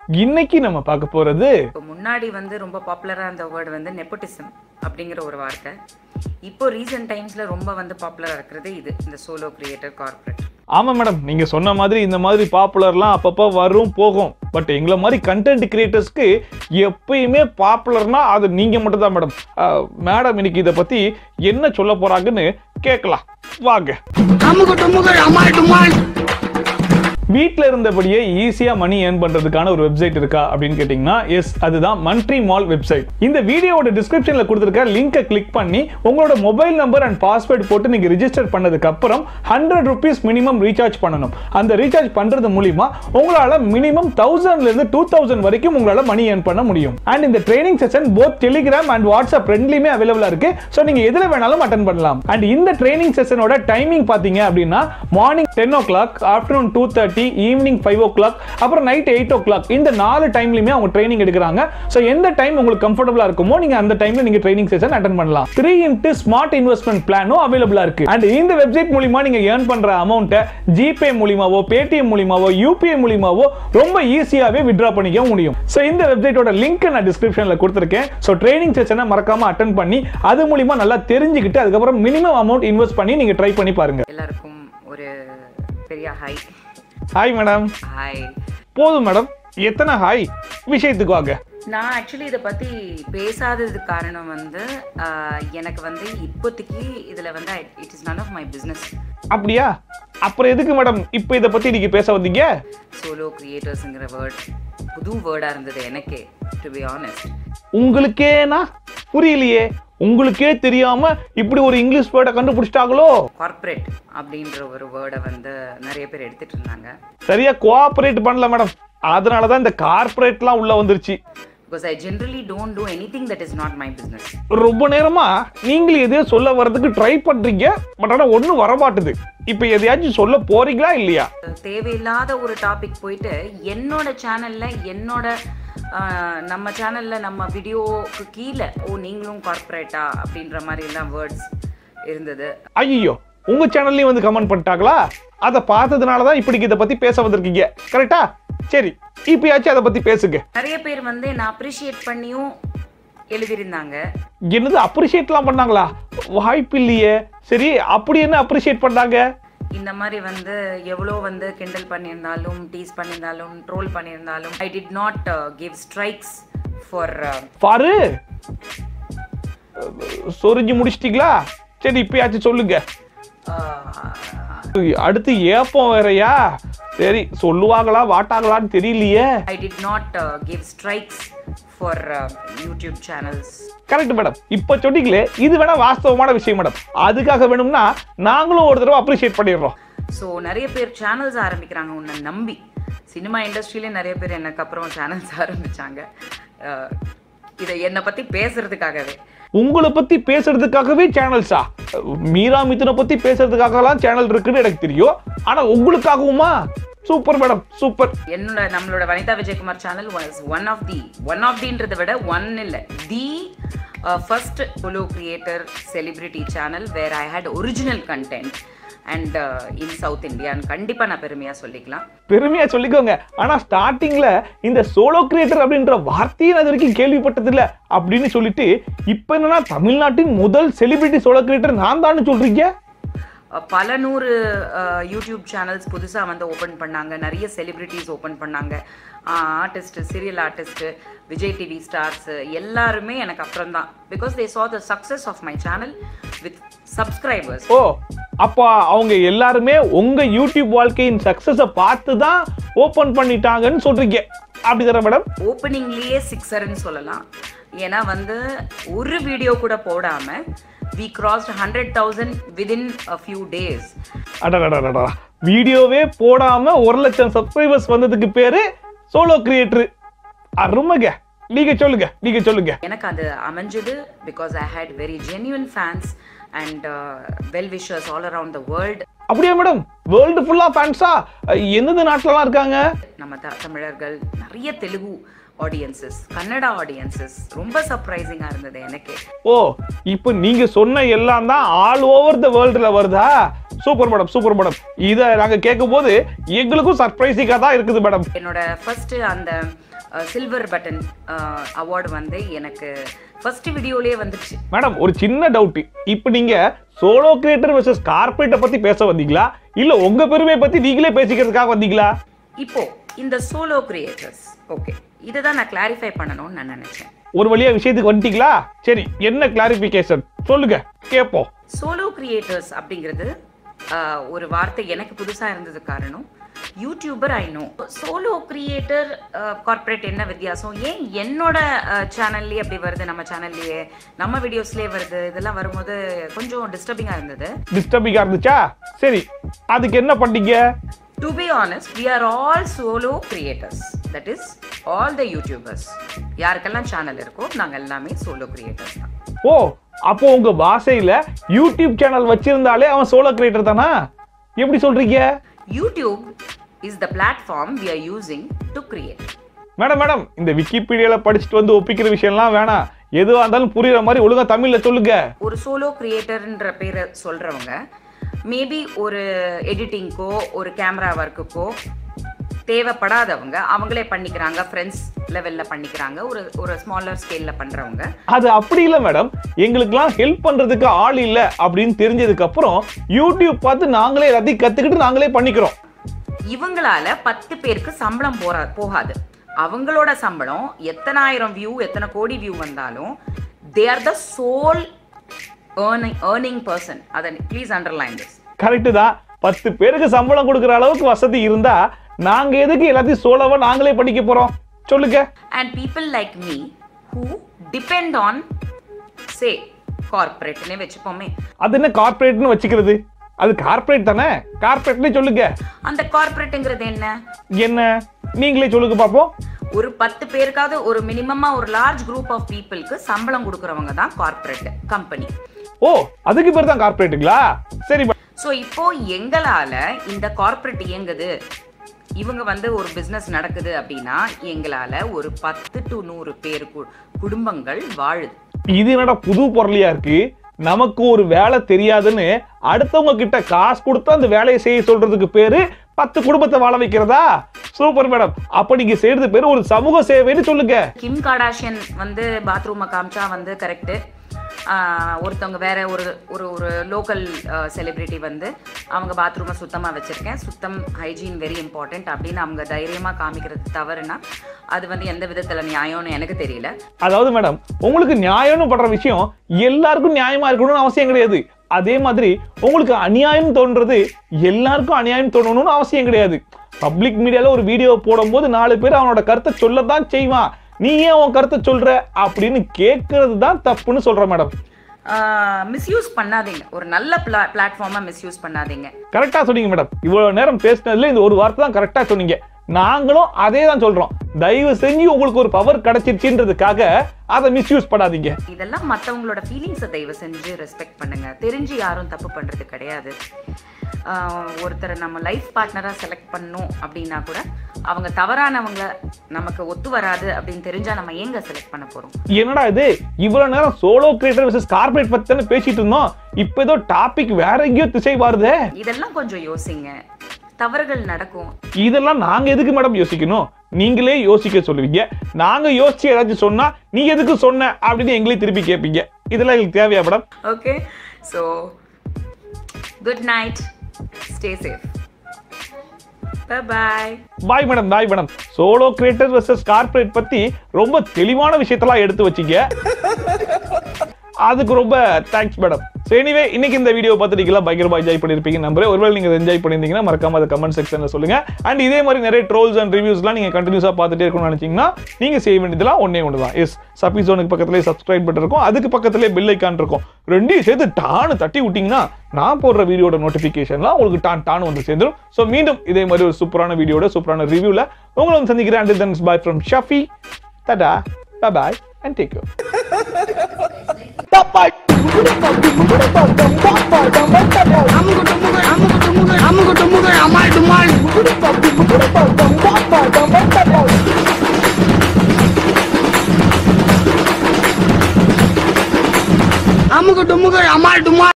இன்னைக்கு நம்ம பார்க்க போறது இப்போ முன்னாடி வந்து ரொம்ப பாப்புலராக இருந்த வேர்டு வந்து நெப்போட்டிசம் அப்படிங்கிற ஒரு வார்த்தை இப்போ ரீசெண்ட் டைம்ஸில் ரொம்ப வந்து பாப்புலராக இருக்கிறது இது இந்த சோலோ கிரியேட்டர் கார்ப்பரேட் ஆமா மேடம் நீங்க சொன்ன மாதிரி இந்த மாதிரி பாப்புலர்லாம் அப்பப்போ வரும் போகும் பட் எங்களை மாதிரி கண்டென்ட் கிரியேட்டர்ஸ்க்கு எப்பயுமே பாப்புலர்னா அது நீங்க மட்டும் தான் மேடம் மேடம் இன்னைக்கு இதை பத்தி என்ன சொல்ல போறாங்கன்னு கேட்கலாம் வாங்க அமுகு டுமுகு அமால் டுமால் வீட்டில் இருந்தபடியே ஈஸியாக மணி ஏர்ன் பண்ணுறதுக்கான ஒரு வெப்சைட் இருக்கா அப்படின்னு கேட்டிங்கன்னா எஸ் அதுதான் மன்ட்ரி மால் வெப்சைட் இந்த வீடியோவோட டிஸ்கிரிப்ஷனில் கொடுத்துருக்க லிங்கை கிளிக் பண்ணி உங்களோட மொபைல் நம்பர் அண்ட் பாஸ்வேர்ட் போட்டு நீங்கள் ரிஜிஸ்டர் பண்ணதுக்கு அப்புறம் ஹண்ட்ரட் ருபீஸ் மினிமம் ரீசார்ஜ் பண்ணணும் அந்த ரீசார்ஜ் பண்ணுறது மூலிமா உங்களால் மினிமம் தௌசண்ட்லேருந்து டூ தௌசண்ட் வரைக்கும் உங்களால் மணி ஏர்ன் பண்ண முடியும் அண்ட் இந்த training session both Telegram and WhatsApp ரெண்டுலையுமே அவைலபிளாக இருக்கு ஸோ நீங்கள் எதில் வேணாலும் அட்டன் பண்ணலாம் அண்ட் இந்த ட்ரைனிங் செஷனோட டைமிங் பார்த்தீங்க அப்படின்னா morning ten o'clock afternoon two thirty evening five o'clock அப்புறம் நைட் எயிட் ஓ கிளாக் இந்த நாலு டைம்லையுமே அவங்க ட்ரைனிங் எடுக்கிறாங்க ஸோ எந்த டைம் உங்களுக்கு கம்ஃபர்டபுளாக இருக்குமோ நீங்கள் அந்த டைமில் நீங்கள் ட்ரைனிங் செஷன் அட்டன் பண்ணலாம் த்ரீ இன்ட்டு ஸ்மார்ட் இன்வெஸ்ட்மெண்ட் பிளானும் அவைலபிளாக இருக்கு அண்ட் இந்த வெப்சைட் மூலிமா நீங்கள் ஏர்ன் பண்ணுற அமௌண்ட்டை ஜிபே மூலிமாவோ பேடிஎம் மூலிமாவோ யூபிஐ மூலிமாவோ ரொம்ப ஈஸியாகவே வித்ட்ரா பண்ணிக்க முடியும் ஸோ இந்த வெப்சைட்டோட லிங்க் நான் டிஸ்கிரிப்ஷனில் கொடுத்துருக்கேன் ஸோ ட்ரைனிங் செஷனை மறக்காம அட்டன் பண்ணி அது மூலிமா நல்லா தெரிஞ்சுக்கிட்டு அதுக்கப்புறம் மினிமம் அமௌண்ட் இன்வெஸ்ட் பண்ணி நீங்கள் ட்ரை பண்ணி பாருங்க எல்லாருக்கும் ஒரு பெரிய ஹை ஹாய் மேடம் ஹாய் போதும் மேடம் எத்தனை ஹாய் விஷயத்துக்கு வாங்க நான் ஆக்சுவலி இதை பற்றி பேசாததுக்கு காரணம் வந்து ஆஹ், எனக்கு வந்து இப்போதைக்கு இதில் வந்து it is none of my business அப்படியா அப்புறம் எதுக்கு மேடம் இப்போ இதை பத்தி நீங்க பேச வந்தீங்க சோலோ கிரியேட்டர்ஸுங்கிற வேர்ட் புது வேர்டாக இருந்தது எனக்கே டு பி ஆனஸ்ட் உங்களுக்கேனா புரியலையே உங்களுக்கே தெரியாம இப்படி ஒரு இங்கிலீஷ் வேர்டை கண்டுபிடிச்சிட்டாங்களோ கார்ப்பரேட் அப்படின்ற ஒரு வேர்டை வந்து நிறைய பேர் எடுத்துட்டு இருந்தாங்க சரியா கோஆபரேட் பண்ணல மேடம் அதனால தான் இந்த கார்ப்பரேட்லாம் உள்ள வந்துருச்சு because I generally don't do anything that is not my business ரொம்ப நேரமா நீங்களும் எதையோ சொல்ல வர்றதுக்கு ட்ரை பண்றீங்க பட் ஆனா ஒண்ணும் வரமாட்டுது இப்போ எதையாச்சும் சொல்ல போறீங்களா இல்லையா தேவையில்லாத ஒரு டாபிக் போயிட்டு என்னோட சேனல்ல என்னோட ஆஹ், நம்ம சேனல்ல நம்ம வீடியோக்கு கீழே ஓ நீங்களும் கார்ப்பரேட்டா அப்படின்ற மாதிரி எல்லாம் வேர்ட்ஸ் இருந்தது ஐயோ உங்க சேனல்லையும் வந்து கமெண்ட் பண்ணிட்டாங்களா அதை பார்த்ததுனால தான் இப்படிக்கு இதை பத்தி பேச வந்திருக்கீங்க கரெக்டா சரி இப்பயாச்சும் அதை பத்தி பேசுங்க நிறைய பேர் வந்து நான் அப்ரிஷியேட் பண்ணியும் எழுதியிருந்தாங்க என்னது அப்ரிஷியேட்லாம் பண்ணாங்களா வாய்ப்பு இல்லையே சரி அப்படி என்ன அப்ரிஷியேட் பண்ணாங்க இந்த மாதிரி வந்து எவ்வளோ வந்து கிண்டல் பண்ணியிருந்தாலும் டீஸ் பண்ணியிருந்தாலும் ட்ரோல் பண்ணியிருந்தாலும் I did not give strikes for பாரு சொரிஞ்சு முடிச்சிட்டீங்களா சரி இப்பயாச்சும் சொல்லுங்க அடுத்து ஏப்பம் வேறயா சரி சொல்லுவாங்களா வாட்டாங்களான்னு தெரியலையே I did not give strikes for YouTube channels correct madam இப்போ சொன்னீங்களே இது வேணா வாஸ்தவமான விஷயம் மேடம் அதுக்காக வேணும்னா நாங்களும் ஒரு தடவை அப்ரிஷியேட் பண்ணிடுறோம் ஸோ நிறைய பேர் சேனல்ஸ் ஆரம்பிக்கிறாங்க உன்னை நம்பி சினிமா இண்டஸ்ட்ரியிலே நிறைய பேர் எனக்கு அப்புறம் சேனல்ஸ் ஆரம்பிச்சாங்க அஹ், இதை என்னை பற்றி பேசுறதுக்காகவே உங்களை பத்தி பேசுறதுக்காகவே சேனல்ஸா மீரா மிதுனை பத்தி பேசுறதுக்காகலாம் சேனல் இருக்குன்னு எனக்கு தெரியும் ஆனா உங்களுக்காகவுமா சூப்பர் மேடம் சூப்பர் என்னோட நம்மளோட Vanitha Vijayakumar channel was one of the one of தின்றதை விட ஒன் இல்லை தி ஃபர்ஸ்ட் குலு creator celebrity channel where I had original content and in south இந்தியான்னு கண்டிப்பாக நான் பெருமையாக சொல்லிக்கலாம் பெருமையா சொல்லிக்கோங்க ஆனா ஸ்டார்டிங்ல இந்த சோலோ கிரியேட்டர் அப்படின்ற வார்த்தையை நான் இது வரைக்கும் கேள்விப்பட்டது இல்ல அப்படின்னு சொல்லிட்டு இப்ப என்னன்னா தமிழ்நாட்டின் முதல் செலிபிரிட்டி சோலோ கிரியேட்டர் நான் தான் சொல்றீங்க அஹ் பல நூறு அஹ், யூடியூப் சேனல்ஸ் புதுசாக வந்து ஓப்பன் பண்ணாங்க நிறைய செலிபிரிட்டிஸ் ஓப்பன் பண்ணாங்க artist serial artist Vijay TV stars எல்லாருமே எனக்கு அப்புறம் தான் because they saw the success of my channel with subscribers ஓ அப்ப அவங்க எல்லாருமே உங்க யூடியூப் வாழ்க்கையின் சக்சஸ பார்த்து தான் ஓபன் பண்ணிட்டாங்கன்னு சொல்றீங்க அப்படிதானே மேடம் ஓப்பனிங்லேயே சிக்ஸர்னு சொல்லலாம் ஏன்னா வந்து ஒரு வீடியோ கூட போடாம we crossed hundred thousand within a few days அடடடடடா வீடியோவே போடாம ஒரு லட்சம் சப்ஸ்கிரைபர்ஸ் வந்ததுக்கு பேரு சோலோ கிரியேட்டர் அருமைங்க நீங்க சொல்லுங்க நீங்க சொல்லுங்க எனக்கு அது அமைஞ்சது because I had very genuine fans and well wishers all around the world அப்படியா மேடம் வேர்ல்டு ஃபுல்லா ஃபேன்ஸா எந்தெந்த நாட்டுலலாம் இருக்காங்க நம்ம த தமிழர்கள் நிறைய தெலுங்கு ஆடியன்சஸ் கன்னடா ஆடியன்சஸ் ரொம்ப சர்ப்ரைசிங்காக இருந்தது எனக்கே ஓ இப்போ நீங்க சொன்ன எல்லாம் தான் ஆல் ஓவர் த வேர்ல்டுல வருதா சூப்பர் மேடம் சூப்பர் மேடம் இதை நாங்க கேட்கும் போது எங்களுக்கும் சர்ப்ரைசிங்கா தான் இருக்குது மேடம் என்னோட ஃபர்ஸ்ட் அந்த சில்வர் பட்டன் அவார்டு வந்து எனக்கு ஃபர்ஸ்ட் வீடியோலயே வந்துச்சு மேடம் ஒரு சின்ன டவுட் இப்போ நீங்க சோலோ கிரியேட்டர் வெர்சஸ் கார்பரேட்டை பத்தி பேச வந்தீங்களா இல்ல உங்க பெருமையை பத்தி நீங்களே பேசிக்கிறதுக்காக வந்தீங்களா இப்போ இந்த சோலோ கிரியேட்டர்ஸ் ஓகே இதை தான் நான் கிளாரிஃபை பண்ணணும்னு நான் நினைச்சேன் ஒரு வழியா விஷயத்துக்கு வந்துட்டீங்களா சரி என்ன கிளாரிபிகேஷன் சொல்லுங்க கேட்போம் சோலோ கிரியேட்டர்ஸ் அப்படிங்கிறது ஆஹ், ஒரு வார்த்தை எனக்கு புதுசா இருந்தது காரணம் YouTuber I know solo creator corporate என்ன வித்தியாசம் ஏன் என்னோட சேனல்லே அப்படி வருது நம்ம சேனல்லையே நம்ம வீடியோஸ்லேயே வருது இதெல்லாம் வரும்போது கொஞ்சம் டிஸ்டர்பிங்காக இருந்தது டிஸ்டர்பிங்கா இருந்துச்சா சரி அதுக்கு என்ன பண்ணீங்க to be honest we are all solo creators that is all the YouTubers யாருக்கெல்லாம் சேனல் இருக்கோ நாங்கள் எல்லாமே சோலோ கிரியேட்டர்ஸ் தான் ஓ அப்போ உங்க பாஷையில யூடியூப் சேனல் வச்சிருந்தாலே அவன் சோலோ கிரியேட்டர் தானா எப்படி சொல்றீங்க YouTube is the platform we are using to create madam madam இந்த விக்கிபீடியால படிச்சுட்டு வந்து ஒப்பிக்கிற விஷயம்லாம் வேணாம் எதுவா இருந்தாலும் புரியுற மாதிரி ஒழுங்கா தமிழ்ல சொல்லுங்க ஒரு சோலோ கிரியேட்டர்ன்ற பேரை சொல்றவங்க மேபி ஒரு எடிட்டிங்க்கோ ஒரு கேமரா ஒர்க்குக்கோ தேவைப்படாதவங்க அவங்களே பண்ணிக்கிறாங்க ஃப்ரெண்ட்ஸ் லெவல்ல பண்ணிக்கிறாங்க ஒரு ஒரு ஸ்மாலர் ஸ்கேல்ல பண்றவங்க அது அப்படி இல்ல மேடம் எங்களுக்கெல்லாம் ஹெல்ப் பண்றதுக்கு ஆள் இல்ல அப்படின்னு தெரிஞ்சதுக்கு அப்புறம் யூடியூப் பார்த்து நாங்களே எல்லாத்தையும் கத்துக்கிட்டு நாங்களே பண்ணிக்கிறோம் இவங்களால பத்து பேருக்கு சம்பளம் போற போகாது அவங்களோட சம்பளம் எத்தனாயிரம் வியூ எத்தனை கோடி வியூ வந்தாலும் they are the sole earning earning person அதை ப்ளீஸ் அண்டர்லைன் திஸ் கரெக்டு தான் பத்து பேருக்கு சம்பளம் கொடுக்குற அளவுக்கு வசதி இருந்தா நாங்க எதுக்கு எல்லாத்தையும் சோலோவா நாங்களே பண்ணிக்க போறோம் சொல்லுங்க and people like me who depend on say corporateனே வச்சுப்போமே அது என்ன கார்ப்பரேட்னு வச்சுக்கிறது அது கார்ப்பரேட் தானே கார்ப்பரேட்னே சொல்லுங்க அந்த கார்ப்பரேட்டுங்கிறது என்ன என்ன நீங்களே சொல்லுங்க பாப்போம் ஒரு பத்து பேருக்காவது ஒரு மினிமமா ஒரு லார்ஜ் குரூப் ஆஃப் பீப்புளுக்கு சம்பளம் கொடுக்குறவங்க தான் கார்ப்பரேட் கம்பெனி ஓ அதுக்கு பேர் தான் கார்ப்பரேட்டுங்களா சரி madam. ஸோ இப்போ எங்களால இந்த கார்ப்பரேட் இயங்குது இவங்க வந்து ஒரு பிஸ்னஸ் நடக்குது அப்படின்னா எங்களால ஒரு பத்து டு நூறு பேர் கு- குடும்பங்கள் வாழுது இது என்னடா புது பொருளியா இருக்கு நமக்கு ஒரு வேலை தெரியாதுன்னு அடுத்தவங்க கிட்ட காசு கொடுத்து அந்த வேலையை செய்ய சொல்றதுக்கு பேரு பத்து குடும்பத்தை வாழ வைக்கிறதா சூப்பர் மேடம் அப்ப நீங்க செய்யறது பேரு ஒரு சமூக சேவைன்னு சொல்லுங்க கிம் காடாஷியன் வந்து பாத்ரூமை காமிச்சா வந்து கரெக்டு ஒருத்தவங்க வேற ஒரு ஒரு ஒரு லோக்கல் செலிபிரிட்டி வந்து அவங்க பாத்ரூமை சுத்தமாக வச்சுருக்கேன் சுத்தம் ஹைஜீன் வெரி இம்பார்ட்டண்ட் அப்படின்னு அவங்க தைரியமாக காமிக்கிறது தவறுனா அது வந்து எந்த விதத்தில் நியாயம்னு எனக்கு தெரியல அதாவது மேடம் உங்களுக்கு நியாயம்னு படுற விஷயம் எல்லாருக்கும் நியாயமா இருக்கணும்னு அவசியம் கிடையாது அதே மாதிரி உங்களுக்கு அநியாயம் தோன்றது எல்லாருக்கும் அநியாயம் தோணணும்னு அவசியம் கிடையாது பப்ளிக் மீடியால ஒரு வீடியோ போடும்போது நாலு பேர் அவனோட கருத்தை சொல்லத்தான் செய்வான் நீ ஏன் உன் கருத்தை சொல்ற அப்படின்னு கேட்கறது தான் தப்புன்னு சொல்ற மேடம் மிஸ்யூஸ் பண்ணாதீங்க ஒரு நல்ல பிளா பிளாட்ஃபார்மாக மிஸ்யூஸ் பண்ணாதீங்க கரெக்டா சொன்னீங்க மேடம் இவ்வளவு நேரம் பேசினதுல இந்த ஒரு வார்த்தை தான் கரெக்டா சொன்னீங்க நாங்களும் அதே தான் சொல்றோம் தயவு செஞ்சு உங்களுக்கு ஒரு பவர் கிடைச்சிருச்சுன்றதுக்காக அதை மிஸ்யூஸ் பண்ணாதீங்க இதெல்லாம் மற்றவங்களோட ஃபீலிங்ஸை தயவு செஞ்சு ரெஸ்பெக்ட் பண்ணுங்க தெரிஞ்சு யாரும் தப்பு பண்றது கிடையாது ஆஹ் ஒருத்தரை நம்ம லைஃப் பார்ட்னராக செலக்ட் பண்ணோம் அப்படின்னா கூட அவங்க தவறானவங்க நமக்கு ஒத்து வராது அப்படின்னு தெரிஞ்சா நம்ம எங்க செலக்ட் பண்ண போறோம் என்னடா இது இவ்வளவு நேரம் சோலோ கிரியேட்டர் வெர்சஸ் கார்பரேட் பத்தி தானே பேசிட்டு இருந்தோம் இப்போ ஏதோ டாபிக் வேற எங்கேயோ திசை வருதே இதெல்லாம் கொஞ்சம் யோசிங்க தவறுகள் நடக்கும் இதெல்லாம் நாங்க எதுக்கு மேடம் யோசிக்கணும் நீங்களே யோசிக்க சொல்லுவீங்க நாங்க யோசிச்சு ஏதாச்சும் சொன்னா நீ எதுக்கு சொன்ன அப்படின்னு எங்களே திருப்பி கேட்பீங்க இதெல்லாம் எங்களுக்கு தேவையா madam okay so good night stay safe bye bye madam bye madam solo creator versus corporate பத்தி ரொம்ப தெளிவான விஷயத்தெல்லாம் எடுத்து வச்சீங்க அதுக்கு ரொம்ப தேங்க்ஸ் மேடம் ஸோ எனிவே இன்னைக்கு இந்த வீடியோ பார்த்து நீங்களாம் பயங்கரமா என்ஜாய் பண்ணிருப்பீங்க நம்புறேன் ஒருவேளை நீங்க என்ஜாய் பண்ணியிருந்தீங்கன்னா மறக்காம அதை கமெண்ட் செக்ஷன்ல சொல்லுங்க அண்ட் இதே மாதிரி நிறைய ட்ரோல்ஸ் அண்ட் ரிவ்யூஸ்லாம் நீங்க கண்டினியூஸா பார்த்துட்டே இருக்கணும்னு நினைச்சீங்கன்னா நீங்க செய்ய வேண்டியதெல்லாம் ஒன்னே ஒன்று தான் எஸ் சப்பி ஜோனுக்கு பக்கத்துலேயே சப்ஸ்கிரைப் பட்டன் இருக்கும் அதுக்கு பக்கத்துலேயே பெல் ஐக்கான் இருக்கும் ரெண்டையும் சேர்த்து டான்னு தட்டி விட்டீங்கன்னா நான் போடுற வீடியோட நோட்டிஃபிகேஷன்லாம் உங்களுக்கு டான் டான் வந்து சேர்ந்துடும் ஸோ மீண்டும் இதே மாதிரி ஒரு சூப்பரான வீடியோட சூப்பரான ரிவ்யூல உங்களை வந்து சந்திக்கிறேன் until then bye from Shafi தடா bye and take you I'm